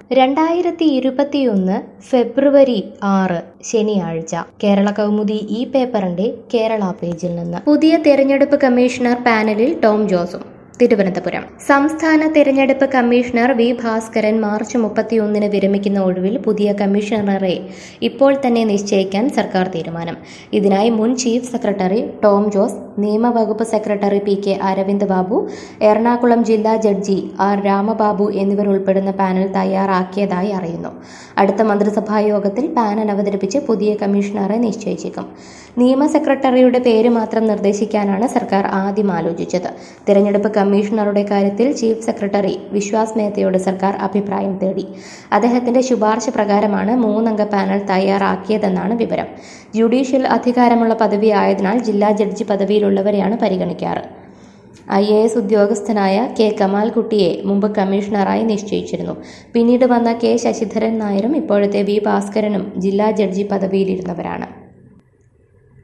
രണ്ടായിരത്തി ഇരുപത്തിയൊന്ന് ഫെബ്രുവരി ആറ് ശനിയാഴ്ച കേരള കൗമുദി ഈ പേപ്പറിന്റെ കേരള പേജിൽ നിന്ന് പുതിയ തെരഞ്ഞെടുപ്പ് കമ്മീഷണർ പാനലിൽ ടോം ജോസും തിരുവനന്തപുരം സംസ്ഥാന തെരഞ്ഞെടുപ്പ് കമ്മീഷണർ വി ഭാസ്കരൻ മാർച്ച് മുപ്പത്തിയൊന്നിന് വിരമിക്കുന്ന ഒഴിവിൽ പുതിയ കമ്മീഷണറെ ഇപ്പോൾ തന്നെ നിശ്ചയിക്കാൻ സർക്കാർ തീരുമാനം ഇതിനായി മുൻ ചീഫ് സെക്രട്ടറി ടോം ജോസ് നിയമവകുപ്പ് secretary P K Aravind Babu Ernakulam ജില്ലാ ജഡ്ജി ആർ രാമബാബു എന്നിവർ ഉൾപ്പെടുന്ന പാനൽ തയ്യാറാക്കിയതായി അറിയുന്നു അടുത്ത മന്ത്രിസഭാ യോഗത്തിൽ പാനൽ അവതരിപ്പിച്ച് പുതിയ കമ്മീഷണറെ നിശ്ചയിച്ചേക്കും നിയമ സെക്രട്ടറിയുടെ പേര് മാത്രം നിർദ്ദേശിക്കാനാണ് സർക്കാർ ആദ്യം ആലോചിച്ചത് തിരഞ്ഞെടുപ്പ് കമ്മീഷണറുടെ കാര്യത്തിൽ ചീഫ് സെക്രട്ടറി വിശ്വാസ് മേത്തയോട് സർക്കാർ അഭിപ്രായം തേടി അദ്ദേഹത്തിന്റെ ശുപാർശ പ്രകാരമാണ് മൂന്നംഗ പാനൽ തയ്യാറാക്കിയതെന്നാണ് വിവരം ജുഡീഷ്യൽ അധികാരമുള്ള പദവിയായതിനാൽ ജില്ലാ ജഡ്ജി പദവിയിലുള്ളവരെയാണ് പരിഗണിക്കാറ് ഐ എ എസ് ഉദ്യോഗസ്ഥനായ കെ കമാൽകുട്ടിയെ മുമ്പ് കമ്മീഷണറായി നിശ്ചയിച്ചിരുന്നു പിന്നീട് വന്ന കെ ശശിധരൻ നായരും ഇപ്പോഴത്തെ വി ഭാസ്കരനും ജില്ലാ ജഡ്ജി പദവിയിലിരുന്നവരാണ്